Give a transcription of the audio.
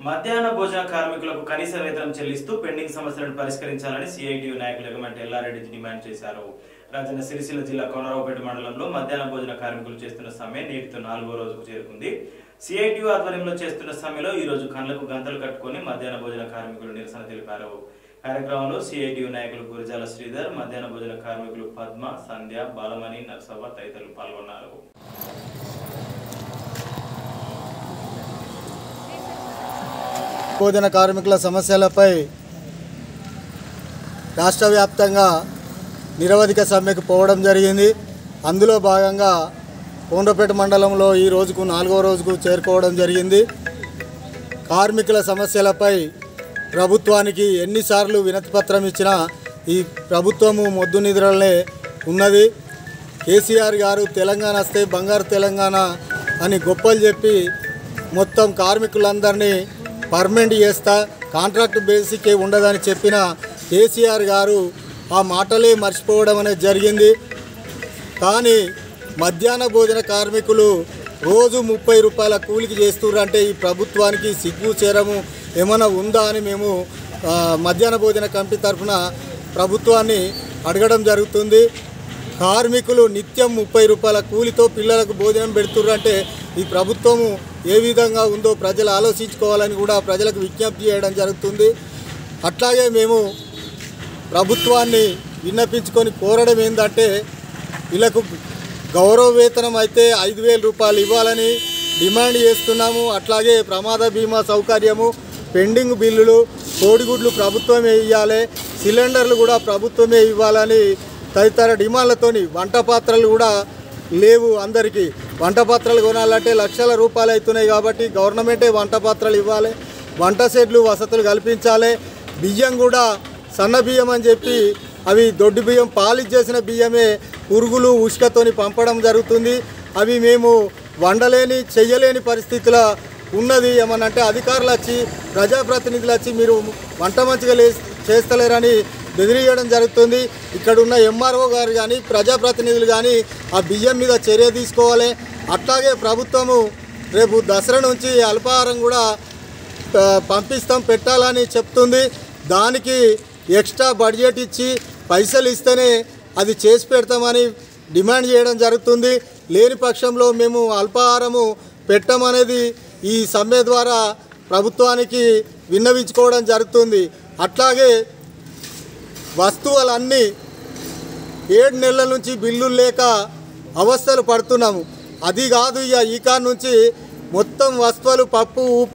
మధ్యాహ్న భోజన కార్మికులకు కనీస వేతనం చెల్లిస్తూ పెండింగ్ సమస్యలను పరిష్కరించాలని సిఐటియు నాయకులు ఎగమంటి ఎల్లారెడ్డి డిమాండ్ చేశారు రాజన్న సిరిసిల్ల జిల్లా కొనరావుపేట మండలంలో మధ్యాహ్న భోజన కార్మికులు చేస్తున్న సమ్మె నేటితో నాలుగో రోజుకు చేరుకుంది సిఐటియు ఆధ్వర్యంలో చేస్తున్న సమ్మెలో ఈ రోజు కళ్ళకు గంతలు కట్టుకొని మధ్యాహ్న భోజన కార్మికులు నిరసన తెలిపారు కార్యక్రమంలో సిఐటియు నాయకులు గురజాల శ్రీధర్ మధ్యాహ్న భోజన కార్మికులు పద్మ సంధ్య బాలమణి నర్సవ్వ తదితరులు పాల్గొన్నారు భోజన కార్మికుల సమస్యలపై రాష్ట్ర వ్యాప్తంగా నిరవధిక సమ్మెకు పోవడం జరిగింది అందులో భాగంగా కోండ్రపేట మండలంలో ఈ రోజుకు నాలుగో రోజుకు చేరుకోవడం జరిగింది కార్మికుల సమస్యలపై ప్రభుత్వానికి ఎన్నిసార్లు వినతిపత్రం ఇచ్చినా ఈ ప్రభుత్వము మొద్దు నిద్రలనే ఉన్నది కేసీఆర్ గారు తెలంగాణ వస్తే బంగారు తెలంగాణ అని గొప్పలు చెప్పి మొత్తం కార్మికులందరినీ పర్మనెంట్ చేస్తా కాంట్రాక్ట్ బేసికే ఉండదని చెప్పిన కేసీఆర్ గారు ఆ మాటలే మర్చిపోవడం అనేది జరిగింది కానీ మధ్యాహ్న భోజన కార్మికులు రోజు ముప్పై రూపాయల కూలికి చేస్తున్నారంటే ఈ ప్రభుత్వానికి సిగ్గు చేరము ఏమైనా ఉందా అని మేము ఆ, మధ్యాహ్న భోజన కమిటీ తరఫున ప్రభుత్వాన్ని అడగడం జరుగుతుంది కార్మికులు నిత్యం ముప్పై రూపాయల కూలితో పిల్లలకు భోజనం పెడుతున్నారంటే ఈ ప్రభుత్వము ఏ విధంగా ఉందో ప్రజలు ఆలోచించుకోవాలని కూడా ప్రజలకు విజ్ఞప్తి చేయడం జరుగుతుంది అట్లాగే మేము ప్రభుత్వాన్ని విన్నపించుకొని కోరడం ఏంటంటే వీళ్ళకు గౌరవ వేతనం అయితే ఐదు వేల రూపాయలు ఇవ్వాలని డిమాండ్ చేస్తున్నాము అట్లాగే ప్రమాద బీమా సౌకర్యము పెండింగ్ బిల్లులు కోడిగుడ్లు ప్రభుత్వమే ఇవ్వాలి సిలిండర్లు కూడా ప్రభుత్వమే ఇవ్వాలని తదితర డిమాండ్లతోని వంట పాత్రలు కూడా లేవు అందరికీ వంట పాత్రలు కొనాలంటే లక్షల రూపాయలు అవుతున్నాయి కాబట్టి గవర్నమెంటే వంట పాత్రలు ఇవ్వాలి వంట సెట్లు వసతులు కల్పించాలి బియ్యం కూడా సన్న బియ్యం అని చెప్పి అవి దొడ్డు బియ్యం పాలిష్ చేసిన బియ్యమే పురుగులు ఉష్కతోని పంపడం జరుగుతుంది అవి మేము వండలేని చెయ్యలేని పరిస్థితిలో ఉన్నది ఏమనంటే అధికారులు వచ్చి ప్రజాప్రతినిధులు వచ్చి మీరు వంట మంచిగా లే చేస్తలేరని బెదిరియడం జరుగుతుంది ఇక్కడ ఉన్న ఎంఆర్ఓ గారు కానీ ప్రజాప్రతినిధులు కానీ ఆ బియ్యం మీద చర్య తీసుకోవాలి అట్లాగే ప్రభుత్వము రేపు దసరా నుంచి అల్పాహారం కూడా ఆ, పంపిస్తాం పెట్టాలని చెప్తుంది దానికి ఎక్స్ట్రా బడ్జెట్ ఇచ్చి పైసలు ఇస్తేనే అది చేసి పెడతామని డిమాండ్ చేయడం జరుగుతుంది లేని పక్షంలో మేము అల్పాహారము పెట్టమనేది ఈ సమ్మె ద్వారా ప్రభుత్వానికి విన్నవించుకోవడం జరుగుతుంది అట్లాగే వస్తువులన్నీ ఏడు నెలల నుంచి బిల్లులు లేక అవస్థలు పడుతున్నాము అది కాదు ఇక ఈ కాడ నుంచి మొత్తం వస్తువులు పప్పు ఉప్పు